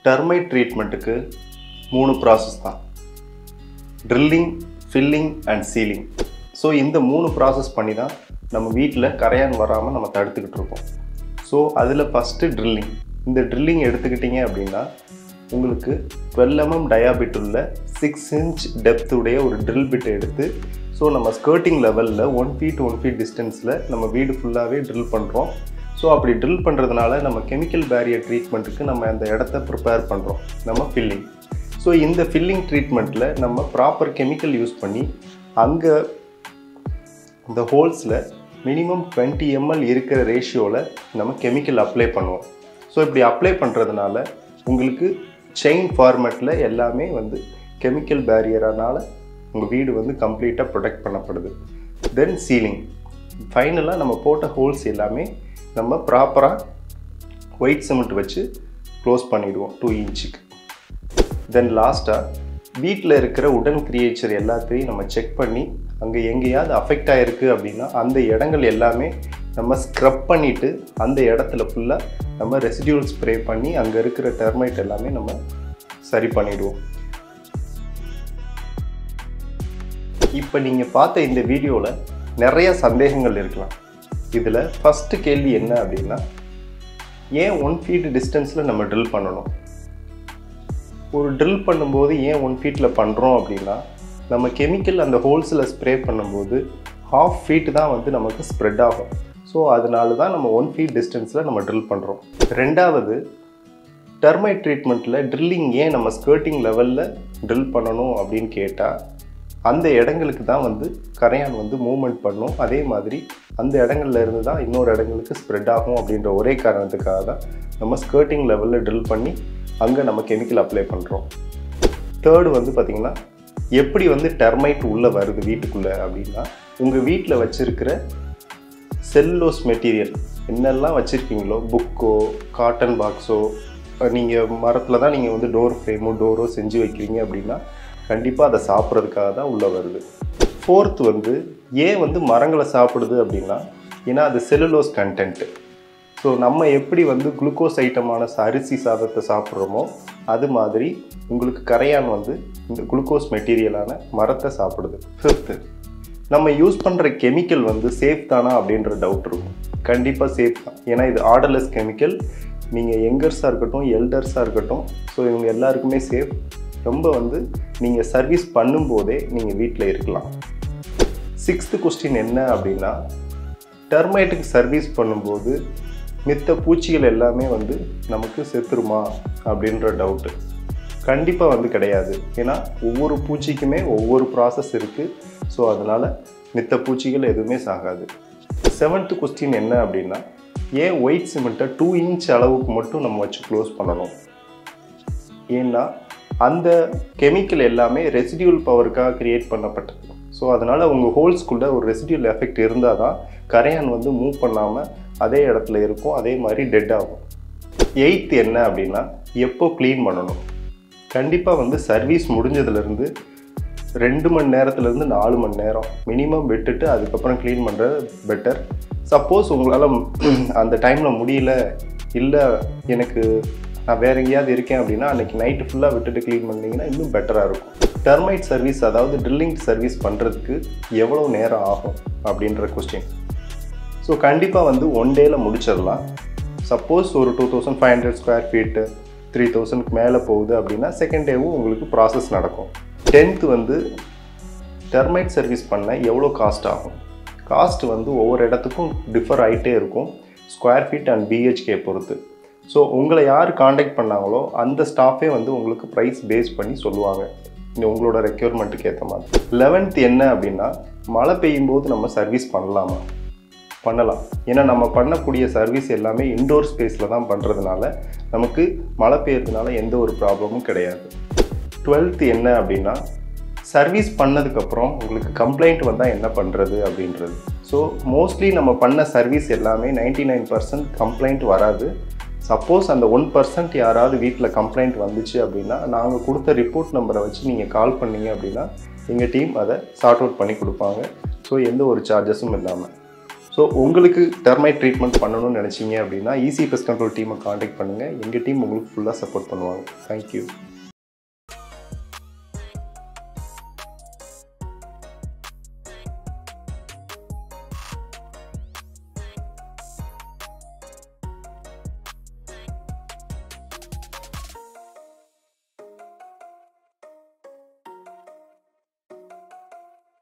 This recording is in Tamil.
டெர்மைட் ட்ரீட்மெண்ட்டுக்கு மூணு ப்ராசஸ் தான் drilling filling and sealing so இந்த மூணு ப்ராசஸ் பண்ணி தான் நம்ம வீட்டில் கரையான் வராமல் நம்ம தடுத்துக்கிட்டு இருக்கோம் ஸோ அதில் ஃபஸ்ட்டு ட்ரில்லிங் இந்த ட்ரில்லிங் எடுத்துக்கிட்டிங்க அப்படின்னா உங்களுக்கு டுவெல் எம்எம் டயாபிட் உள்ள சிக்ஸ் இன்ச் டெப்த் உடைய ஒரு ட்ரில் பிட்டை எடுத்து ஸோ நம்ம ஸ்கர்ட்டிங் லெவலில் ஒன் ஃபீட் ஒன் ஃபீட் டிஸ்டன்ஸில் நம்ம வீடு ஃபுல்லாகவே ட்ரில் பண்ணுறோம் ஸோ அப்படி ட்ரில் பண்ணுறதுனால நம்ம கெமிக்கல் பேரியர் ட்ரீட்மெண்ட்டுக்கு நம்ம அந்த இடத்த ப்ரிப்பேர் பண்ணுறோம் நம்ம ஃபில்லிங் ஸோ இந்த ஃபில்லிங் ட்ரீட்மெண்ட்டில் நம்ம ப்ராப்பர் கெமிக்கல் யூஸ் பண்ணி அங்கே இந்த ஹோல்ஸில் மினிமம் டுவெண்ட்டி எம்எல் இருக்கிற ரேஷியோவில் நம்ம கெமிக்கல் அப்ளை பண்ணுவோம் ஸோ இப்படி அப்ளை பண்ணுறதுனால உங்களுக்கு செயின் ஃபார்மேட்டில் எல்லாமே வந்து கெமிக்கல் பேரியரானால் உங்கள் வீடு வந்து கம்ப்ளீட்டாக ப்ரொடெக்ட் பண்ணப்படுது தென் சீலிங் ஃபைனலாக நம்ம போட்ட ஹோல்ஸ் எல்லாமே நம்ம ப்ராப்பராக ஒயிட் சிமெண்ட் வச்சு க்ளோஸ் பண்ணிவிடுவோம் டூ இன்ச்சுக்கு தென் லாஸ்ட்டாக வீட்டில் இருக்கிற உடன் கிரியேச்சர் எல்லாத்தையும் நம்ம செக் பண்ணி அங்கே எங்கேயாவது அஃபெக்ட் ஆகிருக்கு அப்படின்னா அந்த இடங்கள் எல்லாமே நம்ம ஸ்க்ரப் பண்ணிவிட்டு அந்த இடத்துல ஃபுல்லாக நம்ம ரெசிடியூல் ஸ்ப்ரே பண்ணி அங்கே இருக்கிற டெர்மைட் எல்லாமே நம்ம சரி பண்ணிடுவோம் இப்போ நீங்கள் பார்த்த இந்த வீடியோவில் நிறைய சந்தேகங்கள் இருக்கலாம் இதில் ஃபஸ்ட்டு கேள்வி என்ன அப்படின்னா ஏன் ஒன் ஃபீட் டிஸ்டன்ஸில் நம்ம ட்ரில் பண்ணணும் ஒரு ட்ரில் பண்ணும்போது ஏன் ஒன் ஃபீட்டில் பண்ணுறோம் அப்படின்னா நம்ம கெமிக்கல் அந்த ஹோல்ஸில் ஸ்ப்ரே பண்ணும்போது ஹாஃப் ஃபீட் தான் வந்து நமக்கு ஸ்ப்ரெட் ஆகும் ஸோ அதனால தான் நம்ம ஒன் ஃபீட் டிஸ்டன்ஸில் நம்ம ட்ரில் பண்ணுறோம் ரெண்டாவது டெர்மைட் ட்ரீட்மெண்ட்டில் ட்ரில்லிங் ஏன் நம்ம ஸ்கர்ட்டிங் லெவலில் ட்ரில் பண்ணணும் அப்படின்னு கேட்டால் அந்த இடங்களுக்கு தான் வந்து கரையான் வந்து மூவ்மெண்ட் பண்ணும் அதே மாதிரி அந்த இடங்கள்ல இருந்து தான் இன்னொரு இடங்களுக்கு ஸ்ப்ரெட் ஆகும் அப்படின்ற ஒரே காரணத்துக்காக தான் நம்ம ஸ்கர்ட்டிங் லெவலில் ட்ரில் பண்ணி அங்கே நம்ம கெமிக்கல் அப்ளை பண்ணுறோம் தேர்டு வந்து பார்த்திங்கன்னா எப்படி வந்து டெர்மைட் உள்ளே வருது வீட்டுக்குள்ளே அப்படின்னா உங்கள் வீட்டில் வச்சுருக்கிற செல்லோஸ் மெட்டீரியல் என்னெல்லாம் வச்சுருக்கீங்களோ புக்கோ காட்டன் பாக்ஸோ நீங்கள் மரத்தில் தான் நீங்கள் வந்து டோர் ஃப்ரேமோ டோரோ செஞ்சு வைக்கிறீங்க அப்படின்னா கண்டிப்பாக அதை சாப்பிட்றதுக்காக தான் உள்ளே வருது ஃபோர்த் வந்து ஏன் வந்து மரங்களை சாப்பிடுது அப்படின்னா ஏன்னா அது செல்லுலோஸ் கண்டென்ட்டு ஸோ நம்ம எப்படி வந்து குளுக்கோஸ் ஐட்டமான அரிசி சாதத்தை சாப்பிட்றோமோ அது மாதிரி உங்களுக்கு கரையான் வந்து இந்த குளுக்கோஸ் மெட்டீரியலான மரத்தை சாப்பிடுது ஃபிஃப்த்து நம்ம யூஸ் பண்ணுற கெமிக்கல் வந்து சேஃப் தானா அப்படின்ற டவுட் இருக்கும் கண்டிப்பாக சேஃப் தான் ஏன்னா இது ஆர்டர்லெஸ் கெமிக்கல் நீங்கள் யங்கர்ஸாக இருக்கட்டும் எல்டர்ஸாக இருக்கட்டும் ஸோ இவங்க எல்லாருக்குமே சேஃப் ரொம்ப வந்து நீங்கள் சர்வீஸ் பண்ணும்போதே நீங்கள் வீட்டில் இருக்கலாம் சிக்ஸ்த்து கொஸ்டின் என்ன அப்படின்னா டெர்மைட்டுக்கு சர்வீஸ் பண்ணும்போது மித்த பூச்சிகள் எல்லாமே வந்து நமக்கு செத்துருமா அப்படின்ற டவுட்டு கண்டிப்பாக வந்து கிடையாது ஏன்னா ஒவ்வொரு பூச்சிக்குமே ஒவ்வொரு ப்ராசஸ் இருக்குது ஸோ அதனால் மித்த பூச்சிகள் எதுவுமே சாகாது செவன்த்து கொஸ்டின் என்ன அப்படின்னா ஏன் ஒயிட் சிமெண்ட்டை டூ இன்ச் அளவுக்கு மட்டும் நம்ம வச்சு க்ளோஸ் பண்ணணும் ஏன்னா அந்த கெமிக்கல் எல்லாமே ரெசிடியூல் பவருக்காக கிரியேட் பண்ணப்பட்டது ஸோ அதனால் உங்கள் ஹோல்ஸ்குள்ளே ஒரு ரெசிடியூல் எஃபெக்ட் இருந்தால் தான் கரையான் வந்து மூவ் பண்ணாமல் அதே இடத்துல இருக்கும் அதே மாதிரி டெட் ஆகும் எயித்து என்ன அப்படின்னா எப்போ க்ளீன் பண்ணணும் கண்டிப்பாக வந்து சர்வீஸ் முடிஞ்சதுலேருந்து ரெண்டு மணி நேரத்துலேருந்து நாலு மணி நேரம் மினிமம் விட்டுட்டு அதுக்கப்புறம் க்ளீன் பண்ணுறது பெட்டர் சப்போஸ் உங்களால் அந்த டைமில் முடியல இல்லை எனக்கு நான் வேற எங்கேயாவது இருக்கேன் அப்படின்னா அன்றைக்கி நைட்டு ஃபுல்லாக விட்டுட்டு க்ளீன் பண்ணிங்கன்னா இன்னும் பெட்டராக இருக்கும் டெர்மைட் சர்வீஸ் அதாவது ட்ரில்லிங் சர்வீஸ் பண்ணுறதுக்கு எவ்வளோ நேரம் ஆகும் அப்படின்ற கொஸ்டின் ஸோ கண்டிப்பாக வந்து ஒன் டேயில் முடிச்சிடலாம் சப்போஸ் ஒரு two thousand five hundred square feet three தௌசண்ட்க்கு மேலே போகுது அப்படின்னா செகண்ட் டேவும் உங்களுக்கு ப்ராசஸ் நடக்கும் டென்த்து வந்து டெர்மைட் சர்வீஸ் பண்ண எவ்வளோ காஸ்ட் ஆகும் காஸ்ட் வந்து ஒவ்வொரு இடத்துக்கும் டிஃபர் ஆகிட்டே இருக்கும் ஸ்கொயர் ஃபீட் அண்ட் பிஹெச்கே பொறுத்து ஸோ உங்களை யார் காண்டாக்ட் பண்ணாங்களோ அந்த ஸ்டாஃபே வந்து உங்களுக்கு ப்ரைஸ் பேஸ் பண்ணி சொல்லுவாங்க இந்த உங்களோட ரெக்யர்மெண்ட்டுக்கு ஏற்ற மாதிரி லெவன்த் என்ன அப்படின்னா மழை பெய்யும் போது நம்ம சர்வீஸ் பண்ணலாமா பண்ணலாம் ஏன்னா நம்ம பண்ணக்கூடிய சர்வீஸ் எல்லாமே இன்டோர் ஸ்பேஸில் தான் பண்ணுறதுனால நமக்கு மழை பெய்யறதுனால எந்த ஒரு ப்ராப்ளமும் கிடையாது டுவெல்த் என்ன அப்படின்னா சர்வீஸ் பண்ணதுக்கப்புறம் உங்களுக்கு கம்ப்ளைண்ட் வந்தால் என்ன பண்ணுறது அப்படின்றது ஸோ மோஸ்ட்லி நம்ம பண்ண சர்வீஸ் எல்லாமே நைன்டி நைன் பர்சன்ட் கம்ப்ளைண்ட் வராது சப்போஸ் அந்த ஒன் பர்சன்ட் யாராவது வீட்டில் கம்ப்ளைண்ட் வந்துச்சு அப்படின்னா நாங்கள் கொடுத்த ரிப்போர்ட் நம்பரை வச்சு நீங்கள் கால் பண்ணீங்க அப்படின்னா எங்கள் டீம் அதை சார்ட் அவுட் பண்ணி கொடுப்பாங்க ஸோ எந்த ஒரு சார்ஜஸும் இல்லாமல் ஸோ உங்களுக்கு டெர்மைட் ட்ரீட்மெண்ட் பண்ணணும்னு நினச்சிங்க அப்படின்னா ஈஸி பெஸ்ட் கண்ட்ரோல் டீமை காண்டாக்ட் பண்ணுங்கள் எங்கள் டீம் உங்களுக்கு ஃபுல்லாக சப்போர்ட் பண்ணுவாங்க தேங்க்யூ